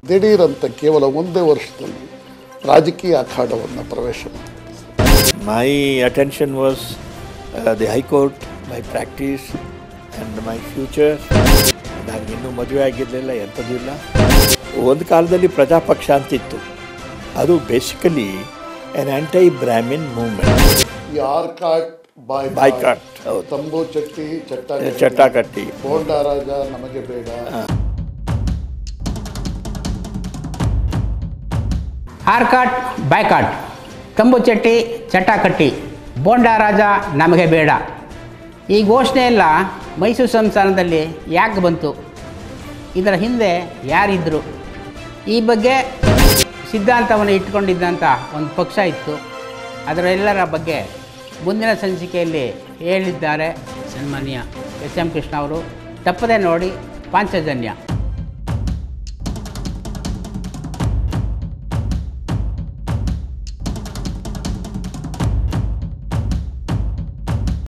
ದಿಢೀರಂತ ಕೇವಲ ಒಂದೇ ವರ್ಷದಲ್ಲಿ ರಾಜಕೀಯ ಅಖಾಡವನ್ನು ಪ್ರವೇಶ ಮಾಡಿದೆ My attention was uh, the High Court, my practice and my future. ನನಗೆ ಇನ್ನೂ ಮದುವೆ ಆಗಿರಲಿಲ್ಲ ಎಂಥದ್ದು ಇಲ್ಲ ಒಂದು ಕಾಲದಲ್ಲಿ ಪ್ರಜಾಪಕ್ಷ ಅಂತಿತ್ತು ಅದು basically an anti brahmin movement ಈ ಆರ್ಕಾಟ್ ಬಾಯ್ ಬಾಯ್ಕಾಟ್ ಹೌದು ತಂಬು ಚಟ್ಟಿ ಚಟ್ಟ ಚಟ್ಟಾಕಟ್ಟಿ ಬೋಂಡಾ ರಾಜ ನಮಗೆ ಬೇಡ ಆರ್ಕಾಟ್ ಬಾಯ್ಕಾಟ್ ತಂಬು ಚಟ್ಟಿ ಚಟಾಕಟ್ಟಿ ಬೋಂಡಾ ರಾಜ ನಮಗೆ ಬೇಡ ಈ ಘೋಷಣೆ ಎಲ್ಲ ಮೈಸೂರು ಸಂಸ್ಥಾನದಲ್ಲಿ ಯಾಕೆ ಬಂತು ಇದರ ಹಿಂದೆ ಯಾರಿದ್ದರು ಈ ಬಗ್ಗೆ ಸಿದ್ಧಾಂತವನ್ನು ಇಟ್ಕೊಂಡಿದ್ದಂಥ ಒಂದು ಪಕ್ಷ ಇತ್ತು ಅದರೆಲ್ಲರ ಬಗ್ಗೆ ಮುಂದಿನ ಸಂಚಿಕೆಯಲ್ಲಿ ಹೇಳಿದ್ದಾರೆ ಸನ್ಮಾನ್ಯ ಎಸ್ ಎಂ ಕೃಷ್ಣ ಅವರು ತಪ್ಪದೆ ನೋಡಿ ಪಾಂಚಜನ್ಯ